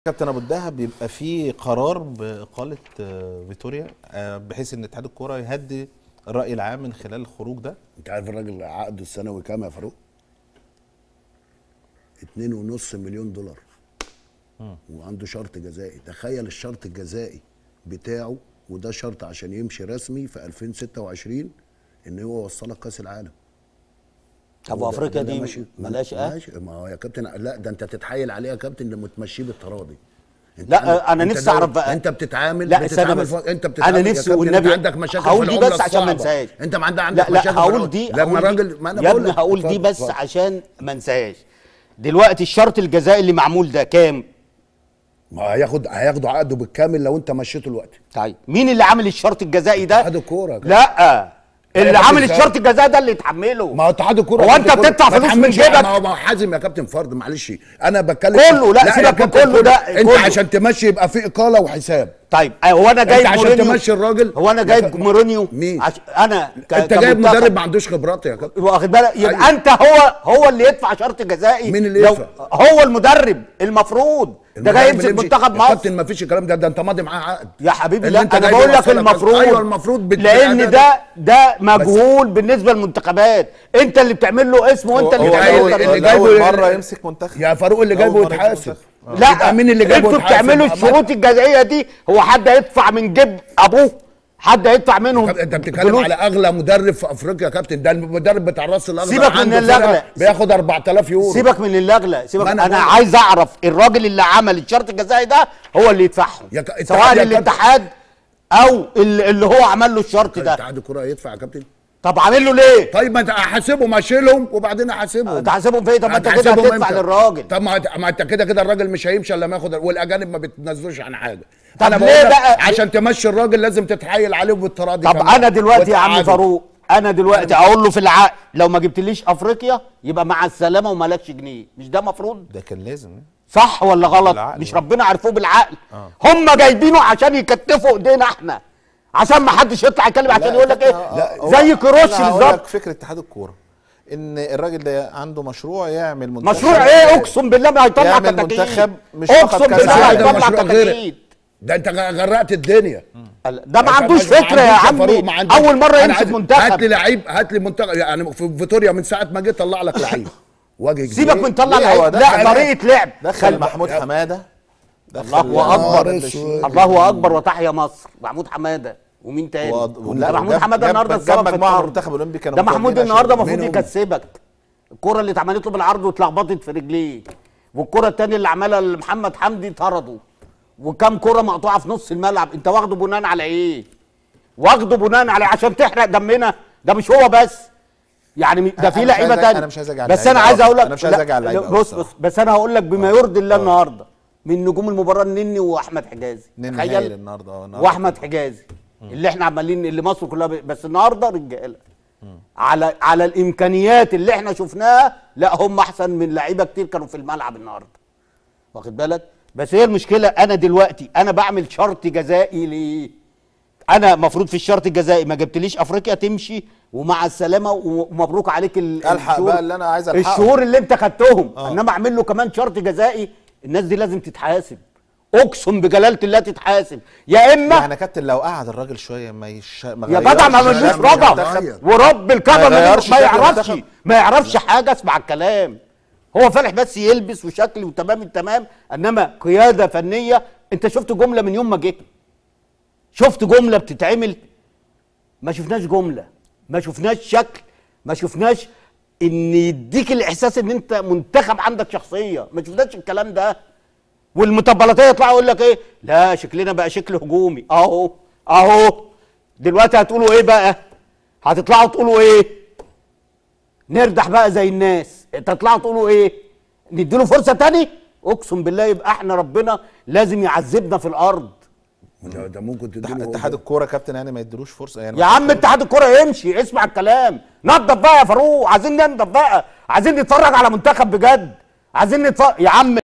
كابتن ابو الدهب بيبقى في قرار باقاله آه، فيتوريا آه، بحيث ان اتحاد الكوره يهدي الراي العام من خلال الخروج ده انت عارف الراجل عقده السنوي كام يا فاروق؟ اتنين ونص مليون دولار وعنده شرط جزائي تخيل الشرط الجزائي بتاعه وده شرط عشان يمشي رسمي في 2026 ان هو يوصلك كاس العالم طب هو ده- وافريقيا ده- ده دي ماشي- ملاش اه ماشي ما هو يا كابتن لا ده انت تتحايل عليه يا كابتن لما تمشيه بالتراضي انت لا، عندك- أنا انت نفسي دولة- أعرف بقى. انت بتتعامل لا، استنى بتتعامل بس. في- انت أنا بتتعامل يا نفسي كابتن، والنبي انت عندك مشاكل هقول في دي العملة بس عشان ما الصعبة. انساش. انت ما عندك عندك لا لا مشاكل في هقول العملة. دي لما هقول دي- راجل ما انا يا بقول ابني لك هقول دي اتفضل، بس اتفضل. عشان ما انساهاش دلوقتي الشرط الجزائي اللي معمول ده كام ما هياخد هياخدوا عقده بالكامل لو انت مشيته الوقت طيب مين اللي عامل الشرط الجزائي ده اتحاد الكورة يا كابتن. لا اللي يا عامل كابتن الشرط الجزائي ده اللي يتحمله ما هو اتحاد الكوره هو اتحاد انت الكورة. بتدفع ما فلوس من تحملش- جيبك ما هو ما هو حازم يا كابتن فرض معلش انا بتكلم كله، لا، يا سيبك من كابتن كله ده، انت كله. عشان تمشي يبقى في اقاله وحساب طيب آه، هو انا جايب عشان مورينيو تمشي الراجل- هو انا يا جايب كابتن- مورينيو مين؟ عش... انا ك... انت جايب كمنتخب. مدرب ما عندوش خبرات يا كابتن واخد بالك يبقى أيوة. انت هو هو اللي يدفع شرط جزائي مين اللي لو- يدفع؟ هو المدرب المفروض ده جاي المدرب يمسك اللي يمشي- منتخب يا مصر كابتن ما فيش الكلام ده ده انت ماضي معاه عقد يا حبيبي اللي لا انت انا جايبه بقول لك يوصلك- المفروض ايوه المفروض بت- لان ده- ده ده مجهول بالنسبه للمنتخبات انت اللي بتعمل له اسم وانت اللي هو بتعمل- بتعمل أول- اللي له اللي جايبه- اول مره يمسك منتخب يا فاروق اللي أول جايبه مرة يمسك يتحاسب منتخب. آه. لا يبقى مين اللي جايبه انتوا يتحاسب؟ بتعملوا ما- الشروط الجزائيه دي هو حد هيدفع من جيب ابوه حد هيدفع منهم انت بتتكلم فلوس؟ على اغلى مدرب في افريقيا يا كابتن ده المدرب بتاع الراس الاخضر سيبك من عنده الأغلى. فرقة بياخد 4000 يورو سيبك من الاغلى سيبك ما انا, أنا أنا بقول- عايز اعرف الراجل اللي عمل الشرط الجزائي ده هو اللي يدفعهم يا ك- اتحاد- سواء يا الاتحاد او اللي اللي هو عمل له الشرط ده اتحاد الكوره يدفع يا كابتن طب عامل له ليه؟ طيب ما انت احاسبهم اشيلهم وبعدين احاسبهم تحاسبهم في ايه؟ طب ما انت كده هتحاسبهم هتدفع امتى؟ للراجل طب ما ما انت كده كده الراجل مش هيمشي الا لما ياخد والاجانب ما بتنزلوش عن حاجه طب انا ليه بقول لك بقى؟ عشان تمشي الراجل لازم تتحايل عليه بالتراضي طب كمان انا دلوقتي يا عم وتقعده. فاروق انا دلوقتي اقول له في العقد لو ما جبتليش افريقيا يبقى مع السلامه ومالكش جنيه مش ده مفروض ده كان لازم صح ولا غلط بالعقل مش آه. ربنا عرفوه بالعقل آه. هم جايبينه عشان يكتفوا ايدينا احنا عشان ما حدش يطلع يتكلم عشان يقول لك ايه هو- زي كروش أنا هقول لك بالظبط فكره اتحاد الكوره ان الراجل ده عنده مشروع يعمل منتخب مشروع ايه اقسم بالله ما هيطلع يعمل كتاكيت منتخب مش فقط اقسم كأس بالله العالم. ده هيطلع مشروع غيرك. كتاكيت ده انت غرقت الدنيا ده ما انت عندوش ما فكره يا عندوش عمي فاروق، ما عندوش. اول مره أنا يمسك عايز- هات لي منتخب لعيب هات لي منتخب يعني في فيتوريا من ساعه ما جه طلع لك لعيب وجه جديد. سيبك من طلع ليه هو لعيب دخل- لا طريقه لعب دخل محمود حماده دخل الله نهار اكبر اسود. الله اكبر وتحيا مصر محمود حماده ومين تاني و- ده محمود جاب- حماده جاب- النهارده جاب السبب في مجموعه الطرد. المنتخب الاولمبي كانوا ده محمود متواجدين النهارده عشان- المفروض مين هم؟ يكسبك الكره اللي اتعملت له بالعرض واتلخبطت في رجليه والكره الثانيه اللي عملها لمحمد حمدي طرده وكم كره مقطوعه في نص الملعب انت واخده بناء على ايه واخده بناء على عشان تحرق دمنا ده مش هو بس يعني ده أنا في مش لعيبه عايز أ- تانية أنا مش عايز أجي على بس اللعيبة انا عايز أوي. اقول لك أنا مش عايز لا، أجي على لا، اللعيبة بص أوي بص بس انا هقول لك بما يرضي الله النهارده من نجوم المباراه النني واحمد حجازي نني تخيل هايل النهارده اه النهاردة واحمد حجازي اللي احنا عمالين اللي مصر كلها ب... بس النهارده رجاله على على الامكانيات اللي احنا شفناها لا هم احسن من لعيبه كتير كانوا في الملعب النهارده واخد بالك بس هي المشكله انا دلوقتي انا بعمل شرط جزائي ليه انا المفروض في الشرط الجزائي ما جبتليش افريقيا تمشي ومع السلامه ومبروك عليك ال- ألحق الشهور- بقى اللي أنا عايز ألحقه. الشهور اللي انت خدتهم آه. انما اعمل له كمان شرط جزائي الناس دي لازم تتحاسب اقسم بجلاله الله تتحاسب يا اما يعني يا كابتن لو قعد الراجل شويه ما يش ما يا جدع ما غيرش ملوش شكل رجع المنتخب. ورب الكعبه ما ما, يغيرش ما شكل يعرفش المنتخب. ما يعرفش حاجه اسمع الكلام هو فالح بس يلبس وشكل وتمام التمام انما قياده فنيه انت شفت جمله من يوم ما جه شفت جمله بتتعمل ما شفناش جمله ما شفناش شكل ما شفناش ان يديك الاحساس ان انت منتخب عندك شخصيه ما شفناش الكلام ده والمطبلاتيه يطلعوا يقول لك ايه لا شكلنا بقى شكل هجومي اهو اهو دلوقتي هتقولوا ايه بقى هتطلعوا تقولوا ايه نردح بقى زي الناس تطلعوا تقولوا ايه نديله فرصه تاني اقسم بالله يبقى احنا ربنا لازم يعذبنا في الارض ده, ده ممكن تديله اتحاد الكوره كابتن يعني ما يدلوش فرصه يعني يا عم اتحاد الكرة يمشي اسمع الكلام نضف بقى يا فاروق عايزين ننضف بقى عايزين نتفرج على منتخب بجد عايزين نتفرج يا عم